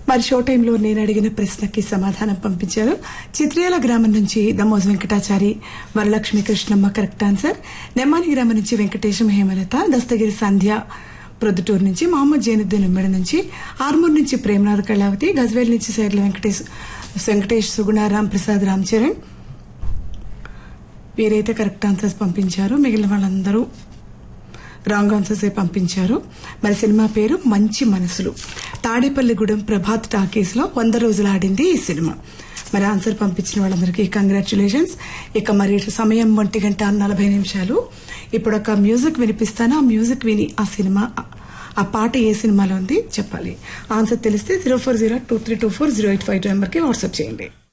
మరి షో టైంలో నేను అడిగిన ప్రశ్నకి సమాధానం పంపించారు చిత్రియాల గ్రామం నుంచి దమోజ్ వెంకటాచారి వరలక్ష్మి కృష్ణమ్మ కరెక్ట్ ఆన్సర్ నెమ్మాని గ్రామం నుంచి వెంకటేశం హేమలత దస్తగిరి సంధ్య ప్రొద్దుటూరు నుంచి మహమ్మద్ జైనుద్దీన్ ఉమ్మడి నుంచి ఆర్మూర్ నుంచి ప్రేమనాథ్ కళావతి గజ్వేల్ నుంచి సైర్ల వెంకటేష్ వెంకటేష్ సుగుణ రామ్ ప్రసాద్ రామ్ చరణ్ వీరైతే కరెక్ట్ ఆన్సర్స్ పంపించారు మిగిలిన వాళ్ళందరూ రాంగ్ ఆన్సర్స్ పంపించారు మరి సినిమా పేరు మంచి మనసులు తాడేపల్లిగూడెం ప్రభాత్ టాకీస్ లో వంద రోజులు ఆడింది ఈ సినిమా మరి ఆన్సర్ పంపించిన వాళ్ళందరికీ కంగ్రాచులేషన్స్ ఇక మరి సమయం ఒంటి గంట నలభై నిమిషాలు ఇప్పుడు ఒక మ్యూజిక్ వినిపిస్తాను ఆ మ్యూజిక్ విని ఆ సినిమా ఆ పాట ఏ సినిమాలో ఉంది చెప్పాలి ఆన్సర్ తెలిస్తే zero four zero two three two four zero eight five two నెంబర్కి వాట్సాప్ చేయండి